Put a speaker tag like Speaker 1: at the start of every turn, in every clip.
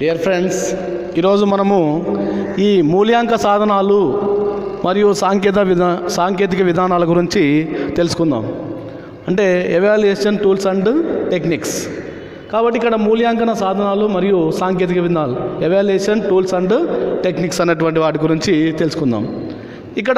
Speaker 1: dear friends ఈరోజు మనము ఈ మూల్యాంక సాధనాలు మరియు సాంకేతిక విధా సాంకేతిక విధానాల గురించి తెలుసుకుందాం అంటే ఎవాల్యుయేషన్ టూల్స్ అండ్ టెక్నిక్స్ కాబట్టి ఇక్కడ మూల్యాంకన సాధనాలు మరియు సాంకేతిక విధానాలు ఎవాల్యుయేషన్ టూల్స్ అండ్ టెక్నిక్స్ అనేటువంటి వాటి గురించి తెలుసుకుందాం ఇక్కడ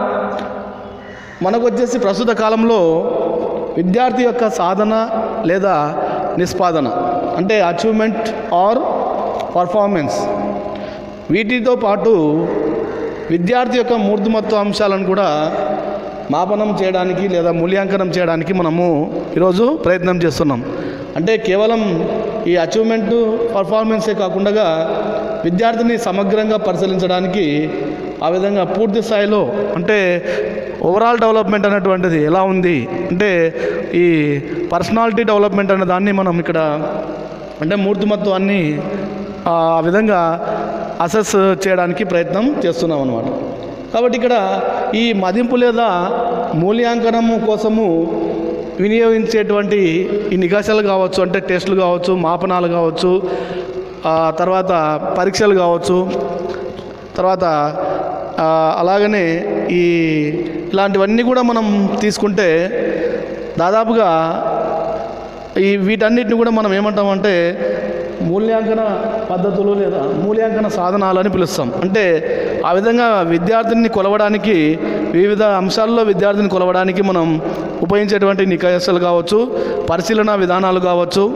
Speaker 1: మనకు వచ్చేసి ప్రస్తుత కాలంలో విద్యార్థి యొక్క సాధన లేదా నిష్పాదన అంటే అచీవ్మెంట్ ఆర్ పర్ఫార్మెన్స్ వీటితో పాటు విద్యార్థి యొక్క మూర్తిమత్వ అంశాలను కూడా మాపనం చేయడానికి లేదా మూల్యాంకనం చేయడానికి మనము ఈరోజు ప్రయత్నం చేస్తున్నాం అంటే కేవలం ఈ అచీవ్మెంట్ పర్ఫార్మెన్సే కాకుండా విద్యార్థిని సమగ్రంగా పరిశీలించడానికి ఆ విధంగా పూర్తి స్థాయిలో అంటే ఓవరాల్ డెవలప్మెంట్ అనేటువంటిది ఎలా ఉంది అంటే ఈ పర్సనాలిటీ డెవలప్మెంట్ అనే దాన్ని మనం ఇక్కడ అంటే మూర్తిమత్వాన్ని ఆ విధంగా అసెస్ చేయడానికి ప్రయత్నం చేస్తున్నాం అన్నమాట కాబట్టి ఇక్కడ ఈ మదింపు లేదా మూల్యాంకనము కోసము వినియోగించేటువంటి ఈ నికాసాలు కావచ్చు అంటే టెస్టులు కావచ్చు మాపనాలు కావచ్చు ఆ తర్వాత పరీక్షలు కావచ్చు తర్వాత ఆ, అలాగనే ఈ ఇలాంటివన్నీ కూడా మనం తీసుకుంటే దాదాపుగా ఈ వీటన్నిటిని కూడా మనం ఏమంటామంటే మూల్యాంకన పద్ధతులు లేదా మూల్యాంకన సాధనాలు అని పిలుస్తాం అంటే ఆ విధంగా విద్యార్థిని కొలవడానికి వివిధ అంశాల్లో విద్యార్థిని కొలవడానికి మనం ఉపయోగించేటువంటి నికాయసాలు కావచ్చు పరిశీలన విధానాలు కావచ్చు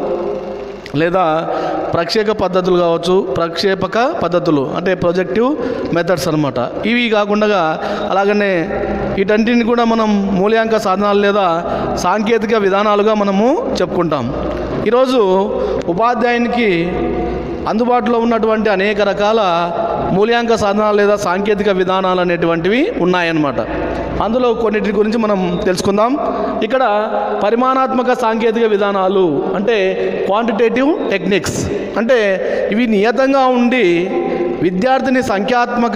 Speaker 1: లేదా ప్రక్షేప పద్ధతులు కావచ్చు ప్రక్షేపక పద్ధతులు అంటే ప్రొజెక్టివ్ మెథడ్స్ అనమాట ఇవి కాకుండా అలాగనే వీటన్నిటిని కూడా మనం మూల్యాంక సాధనాలు లేదా సాంకేతిక విధానాలుగా మనము చెప్పుకుంటాం ఈరోజు ఉపాధ్యాయునికి అందుబాటులో ఉన్నటువంటి అనేక రకాల మూల్యాంక సాధనాలు లేదా సాంకేతిక విధానాలు అనేటువంటివి ఉన్నాయన్నమాట అందులో కొన్నిటి గురించి మనం తెలుసుకుందాం ఇక్కడ పరిమాణాత్మక సాంకేతిక విధానాలు అంటే క్వాంటిటేటివ్ టెక్నిక్స్ అంటే ఇవి నియతంగా ఉండి విద్యార్థిని సంఖ్యాత్మక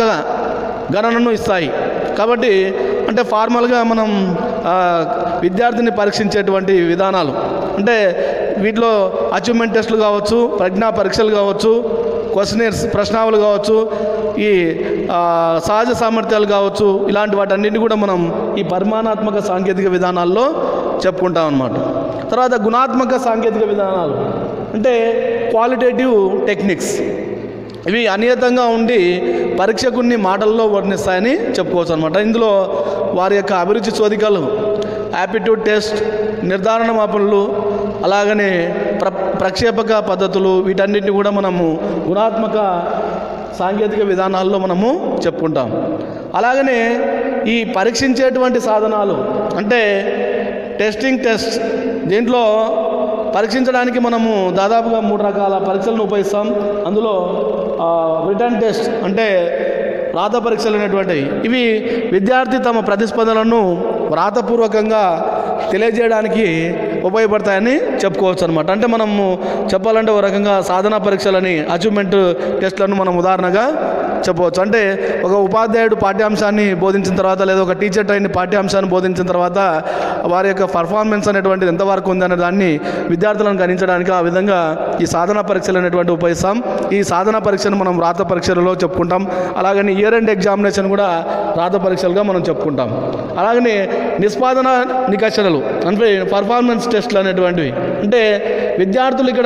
Speaker 1: గణనను ఇస్తాయి కాబట్టి అంటే ఫార్మల్గా మనం ఆ, విద్యార్థిని పరీక్షించేటువంటి విధానాలు అంటే వీటిలో అచీవ్మెంట్ టెస్టులు కావచ్చు ప్రజ్ఞా పరీక్షలు కావచ్చు క్వశ్చనర్స్ ప్రశ్నావళి కావచ్చు ఈ ఆ, సహజ సామర్థ్యాలు కావచ్చు ఇలాంటి వాటన్నిటిని కూడా మనం ఈ పరిమాణాత్మక సాంకేతిక విధానాల్లో చెప్పుకుంటాం అన్నమాట తర్వాత గుణాత్మక సాంకేతిక విధానాలు అంటే క్వాలిటేటివ్ టెక్నిక్స్ ఇవి అనియతంగా ఉండి పరీక్షకుని మాటల్లో వర్ణిస్తాయని చెప్పుకోవచ్చు అనమాట ఇందులో వారి యొక్క అభిరుచి చోదికలు యాప్టిట్యూడ్ టెస్ట్ నిర్ధారణ మాపనలు అలాగనే ప్ర ప్రక్షేపక పద్ధతులు వీటన్నిటిని కూడా మనము గుణాత్మక సాంకేతిక విధానాల్లో మనము చెప్పుకుంటాం అలాగనే ఈ పరీక్షించేటువంటి సాధనాలు అంటే టెస్టింగ్ టెస్ట్ దీంట్లో పరీక్షించడానికి మనము దాదాపుగా మూడు రకాల పరీక్షలను ఉపయోగిస్తాం అందులో రిటర్న్ టెస్ట్ అంటే రాత పరీక్షలు అనేటువంటివి ఇవి విద్యార్థి తమ ప్రతిస్పందనలను వ్రాతపూర్వకంగా తెలియజేయడానికి ఉపయోగపడతాయని చెప్పుకోవచ్చు అనమాట అంటే మనము చెప్పాలంటే ఒక రకంగా సాధనా పరీక్షలని అచీవ్మెంట్ టెస్ట్లను మనం ఉదాహరణగా చెప్పవచ్చు అంటే ఒక ఉపాధ్యాయుడు పాఠ్యాంశాన్ని బోధించిన తర్వాత లేదా ఒక టీచర్ ట్రైన్ పాఠ్యాంశాన్ని బోధించిన తర్వాత వారి యొక్క పర్ఫార్మెన్స్ అనేటువంటిది ఎంతవరకు ఉందనే దాన్ని విద్యార్థులను గణించడానికి ఆ విధంగా ఈ సాధన పరీక్షలు అనేటువంటి ఉపయోగిస్తాం ఈ సాధన పరీక్షను మనం రాత పరీక్షలలో చెప్పుకుంటాం అలాగని ఇయర్ ఎండ్ ఎగ్జామినేషన్ కూడా రాత పరీక్షలుగా మనం చెప్పుకుంటాం అలాగనే నిష్పాదన నికషణలు అంటే పర్ఫార్మెన్స్ టెస్ట్లు అనేటువంటివి అంటే విద్యార్థులు ఇక్కడ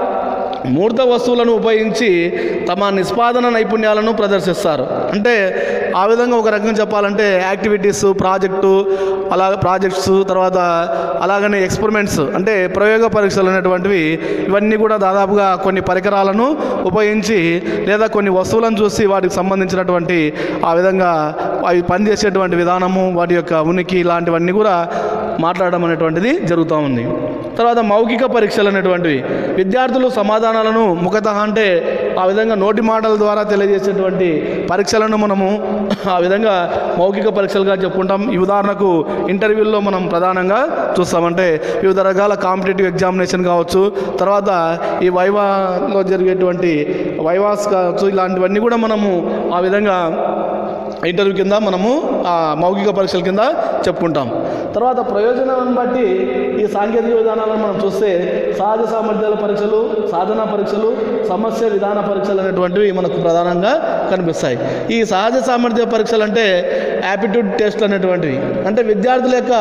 Speaker 1: మూర్త వస్తువులను ఉపయోగించి తమ నిష్పాదన నైపుణ్యాలను ప్రదర్శిస్తారు అంటే ఆ విధంగా ఒక రకంగా చెప్పాలంటే యాక్టివిటీస్ ప్రాజెక్టు అలా ప్రాజెక్ట్స్ తర్వాత అలాగనే ఎక్స్పెరిమెంట్స్ అంటే ప్రయోగ పరీక్షలు అనేటువంటివి ఇవన్నీ కూడా దాదాపుగా కొన్ని పరికరాలను ఉపయోగించి లేదా కొన్ని వస్తువులను చూసి వాటికి సంబంధించినటువంటి ఆ విధంగా అవి పనిచేసేటువంటి విధానము వాటి యొక్క ఉనికి ఇలాంటివన్నీ కూడా మాట్లాడడం అనేటువంటిది జరుగుతూ ఉంది తర్వాత మౌఖిక పరీక్షలు అనేటువంటివి విద్యార్థులు సమాధానాలను ముఖత అంటే ఆ విధంగా నోటి మాటల ద్వారా తెలియజేసేటువంటి పరీక్షలను మనము ఆ విధంగా మౌఖిక పరీక్షలుగా చెప్పుకుంటాం ఈ ఉదాహరణకు ఇంటర్వ్యూల్లో మనం ప్రధానంగా చూస్తామంటే వివిధ రకాల కాంపిటేటివ్ ఎగ్జామినేషన్ కావచ్చు తర్వాత ఈ వైవాలో జరిగేటువంటి వైవాస్ కావచ్చు ఇలాంటివన్నీ కూడా మనము ఆ విధంగా ఇంటర్వ్యూ కింద మనము ఆ మౌఖిక పరీక్షల కింద చెప్పుకుంటాం తర్వాత ప్రయోజనాలను బట్టి ఈ సాంకేతిక విధానాలను మనం చూస్తే సహజ సామర్థ్యాల పరీక్షలు సాధన పరీక్షలు సమస్య విధాన పరీక్షలు అనేటువంటివి మనకు ప్రధానంగా కనిపిస్తాయి ఈ సహజ సామర్థ్య పరీక్షలు అంటే యాప్టిట్యూడ్ టెస్ట్ అనేటువంటివి అంటే విద్యార్థుల యొక్క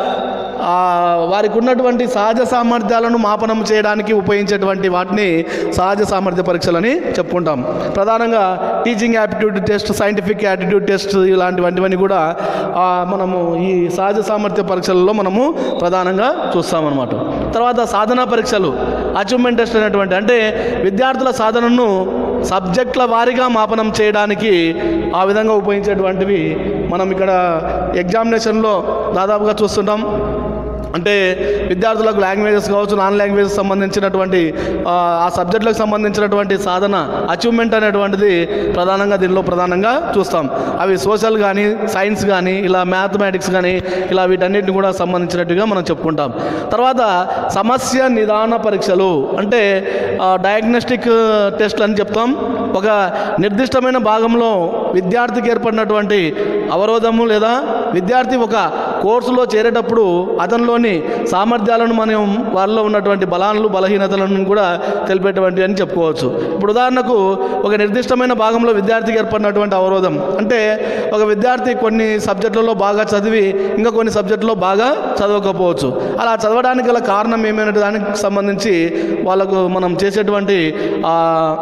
Speaker 1: ఆ, వారికి ఉన్నటువంటి సహజ సామర్థ్యాలను మాపనం చేయడానికి ఉపయోగించేటువంటి వాటిని సహజ సామర్థ్య పరీక్షలని చెప్పుకుంటాం ప్రధానంగా teaching aptitude test scientific aptitude test ఇలాంటివన్నీ కూడా ఆ, మనము ఈ సహజ సామర్థ్య పరీక్షలలో మనము ప్రధానంగా చూస్తామన్నమాట తర్వాత సాధన పరీక్షలు అచీవ్మెంట్ టెస్ట్ అనేటువంటి అంటే విద్యార్థుల సాధనను సబ్జెక్టుల వారీగా మాపనం చేయడానికి ఆ విధంగా ఉపయోగించేటువంటివి మనం ఇక్కడ ఎగ్జామినేషన్లో దాదాపుగా చూస్తుంటాం అంటే విద్యార్థులకు లాంగ్వేజెస్ కావచ్చు నాన్ లాంగ్వేజెస్ సంబంధించినటువంటి ఆ, ఆ సబ్జెక్టులకు సంబంధించినటువంటి సాధన అచీవ్మెంట్ అనేటువంటిది ప్రధానంగా దీనిలో ప్రధానంగా చూస్తాం అవి సోషల్ కానీ సైన్స్ కానీ ఇలా మ్యాథమెటిక్స్ కానీ ఇలా వీటన్నిటిని కూడా సంబంధించినట్టుగా మనం చెప్పుకుంటాం తర్వాత సమస్య నిదాన పరీక్షలు అంటే డయాగ్నోస్టిక్ టెస్ట్లు అని చెప్తాం ఒక నిర్దిష్టమైన భాగంలో విద్యార్థికి ఏర్పడినటువంటి అవరోధము లేదా విద్యార్థి ఒక కోర్సులో చేరేటప్పుడు అతనిలోని సామర్థ్యాలను మనం వాళ్ళలో ఉన్నటువంటి బలాలను బలహీనతలను కూడా తెలిపేటువంటి అని చెప్పుకోవచ్చు ఇప్పుడు ఉదాహరణకు ఒక నిర్దిష్టమైన భాగంలో విద్యార్థికి ఏర్పడినటువంటి అవరోధం అంటే ఒక విద్యార్థి కొన్ని సబ్జెక్టులలో బాగా చదివి ఇంకా కొన్ని సబ్జెక్టులో బాగా చదవకపోవచ్చు అలా చదవడానికి గల కారణం ఏమైనా దానికి సంబంధించి వాళ్ళకు మనం చేసేటువంటి ఆ,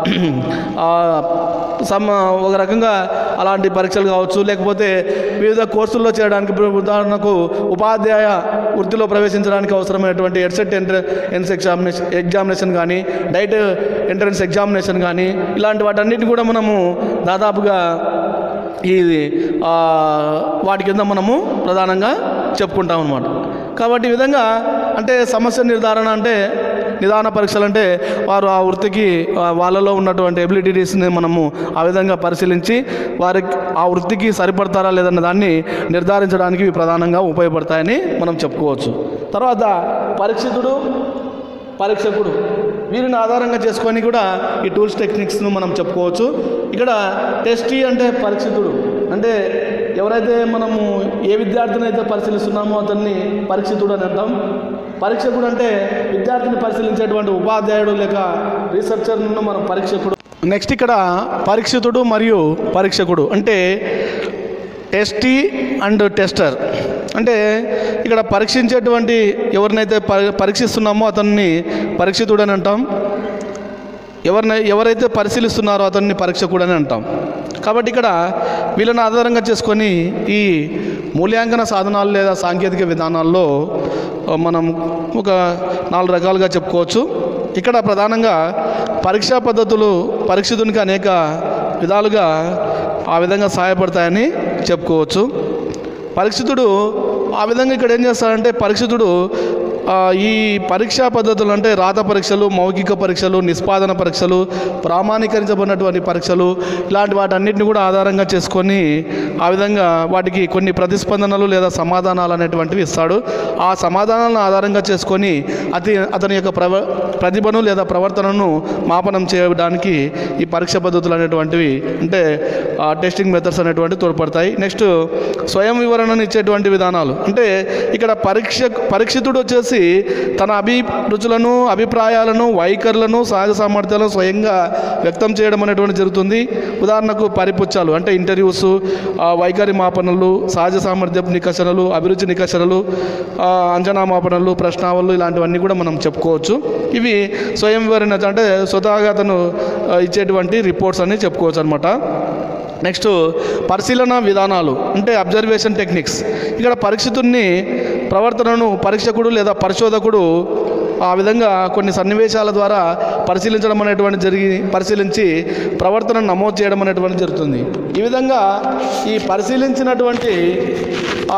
Speaker 1: ఆ, సమ ఒక రకంగా అలాంటి పరీక్షలు కావచ్చు లేకపోతే వివిధ కోర్సుల్లో చేయడానికి ఇప్పుడు ఉదాహరణకు ఉపాధ్యాయ వృత్తిలో ప్రవేశించడానికి అవసరమైనటువంటి EdCET entrance examination examination కానీ డైట్ ఎంట్రన్స్ ఎగ్జామినేషన్ కానీ ఇలాంటి వాటన్నిటిని కూడా మనము దాదాపుగా ఈ ఆ, వాటి కింద మనము ప్రధానంగా చెప్పుకుంటాం అన్నమాట కాబట్టి ఈ విధంగా అంటే సమస్య నిర్ధారణ అంటే నిదాన పరీక్షలు అంటే వారు ఆ వృత్తికి ఆ, వాళ్ళలో ఉన్నటువంటి ఎబిలిటీస్ని మనము ఆ విధంగా పరిశీలించి వారికి ఆ వృత్తికి సరిపడతారా లేదన్న దాన్ని నిర్ధారించడానికి ఇవి ప్రధానంగా ఉపయోగపడతాయని మనం చెప్పుకోవచ్చు తర్వాత పరీక్షితుడు పరీక్షకుడు వీరిని ఆధారంగా చేసుకొని కూడా ఈ టూల్స్ టెక్నిక్స్ను మనం చెప్పుకోవచ్చు ఇక్కడ టెస్టీ అంటే పరీక్షితుడు అంటే ఎవరైతే మనము ఏ విద్యార్థిని అయితే పరిశీలిస్తున్నామో అతన్ని పరీక్షితుడు అని అంటాం పరీక్షకుడు అంటే విద్యార్థిని పరిశీలించేటువంటి ఉపాధ్యాయుడు లేక రీసెర్చర్ను మనం పరీక్షకుడు నెక్స్ట్ ఇక్కడ పరీక్షితుడు మరియు పరీక్షకుడు అంటే టెస్టీ అండ్ టెస్టర్ అంటే ఇక్కడ పరీక్షించేటువంటి ఎవరినైతే పరి- పరీక్షిస్తున్నామో అతన్ని పరీక్షితుడు అని అంటాం ఎవరినై ఎవరైతే పరిశీలిస్తున్నారో అతన్ని పరీక్షకుడు అని అంటాం కాబట్టి ఇక్కడ వీళ్ళని ఆధారంగా చేసుకొని ఈ మూల్యాంకన సాధనాలు లేదా సాంకేతిక విధానాల్లో ఆ, మనం ఒక నాలుగు రకాలుగా చెప్పుకోవచ్చు ఇక్కడ ప్రధానంగా పరీక్షా పద్ధతులు పరీక్షితునికి అనేక విధాలుగా ఆ విధంగా సహాయపడతాయని చెప్పుకోవచ్చు పరీక్షితుడు ఆ విధంగా ఇక్కడ ఏం చేస్తాడంటే పరీక్షితుడు ఆ, ఈ పరీక్షా పద్ధతులు అంటే రాత పరీక్షలు మౌఖిక పరీక్షలు నిష్పాదన పరీక్షలు ప్రామాణీకరించబడినటువంటి పరీక్షలు ఇలాంటి వాటన్నిటిని కూడా ఆధారంగా చేసుకొని ఆ విధంగా వాటికి కొన్ని ప్రతిస్పందనలు లేదా సమాధానాలు అనేటువంటివి ఇస్తాడు ఆ సమాధానాలను ఆధారంగా చేసుకొని అతి అతని యొక్క ప్రవ ప్రతిభను లేదా ప్రవర్తనను మాపనం చేయడానికి ఈ పరీక్ష పద్ధతులు అనేటువంటివి అంటే టెస్టింగ్ మెథడ్స్ అనేటువంటి తోడ్పడతాయి నెక్స్ట్ స్వయం వివరణను ఇచ్చేటువంటి విధానాలు అంటే ఇక్కడ పరీక్ష పరీక్షితుడు వచ్చేసి తన అభిరుచులను అభిప్రాయాలను వైఖరులను సహజ సామర్థ్యాలను స్వయంగా వ్యక్తం చేయడం అనేటువంటి జరుగుతుంది ఉదాహరణకు పరిపుచ్చాలు అంటే ఇంటర్వ్యూస్ ఆ, వైఖరి మాపనలు సహజ సామర్థ్యపు నికషణలు అభిరుచి నికషణలు ఆ, అంచనా మాపనలు ప్రశ్నావళులు ఇలాంటివన్నీ కూడా మనం చెప్పుకోవచ్చు ఇవి స్వయం వివరణ అంటే స్వతహాగా అతను ఆ, ఇచ్చేటువంటి రిపోర్ట్స్ అని చెప్పుకోవచ్చు అనమాట నెక్స్ట్ పరిశీలన విధానాలు అంటే అబ్జర్వేషన్ టెక్నిక్స్ ఇక్కడ పరీక్షితుడిని ప్రవర్తనను పరీక్షకుడు లేదా పరిశోధకుడు ఆ విధంగా కొన్ని సన్నివేశాల ద్వారా పరిశీలించడం అనేటువంటి జరిగి పరిశీలించి ప్రవర్తనను నమోదు చేయడం అనేటువంటి జరుగుతుంది ఈ విధంగా ఈ పరిశీలించినటువంటి ఆ,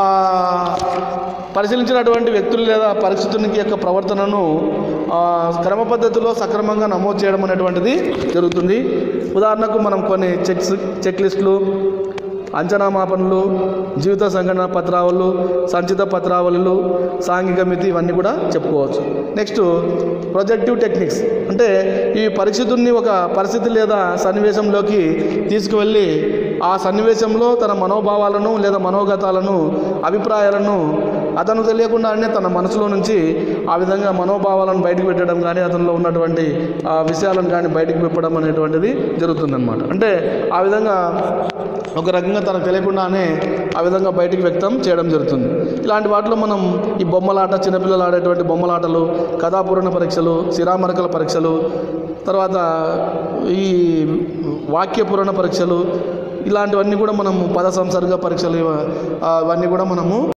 Speaker 1: పరిశీలించినటువంటి వ్యక్తులు లేదా పరిస్థితునికి యొక్క ప్రవర్తనను ఆ, క్రమ పద్ధతిలో సక్రమంగా నమోదు చేయడం అనేటువంటిది జరుగుతుంది ఉదాహరణకు మనం కొన్ని చెక్స్ చెక్ లిస్టులు అంచనా మాపనలు జీవిత సంఘటన పత్రావళులు సంచిత పత్రావళులు సాంఘిక మితి ఇవన్నీ కూడా చెప్పుకోవచ్చు నెక్స్ట్ ప్రొజెక్టివ్ టెక్నిక్స్ అంటే ఈ పరిస్థితుల్ని ఒక పరిస్థితి లేదా సన్నివేశంలోకి తీసుకువెళ్ళి ఆ సన్నివేశంలో తన మనోభావాలను లేదా మనోగతాలను అభిప్రాయాలను అతను తెలియకుండానే తన మనసులో నుంచి ఆ విధంగా మనోభావాలను బయటకు పెట్టడం కానీ అతనిలో ఉన్నటువంటి ఆ విషయాలను కానీ బయటకు పెట్టడం అనేటువంటిది జరుగుతుందన్నమాట అంటే ఆ విధంగా ఒక రకంగా తనకు తెలియకుండానే ఆ విధంగా బయటికి వ్యక్తం చేయడం జరుగుతుంది ఇలాంటి వాటిలో మనం ఈ బొమ్మలాట చిన్నపిల్లలు ఆడేటువంటి బొమ్మలాటలు కథాపూరణ పరీక్షలు శిరామరకల పరీక్షలు తర్వాత ఈ వాక్య పురాణ పరీక్షలు ఇలాంటివన్నీ కూడా మనము పద సంసర్గ పరీక్షలు ఇవ- ఆ, అవన్నీ కూడా మనము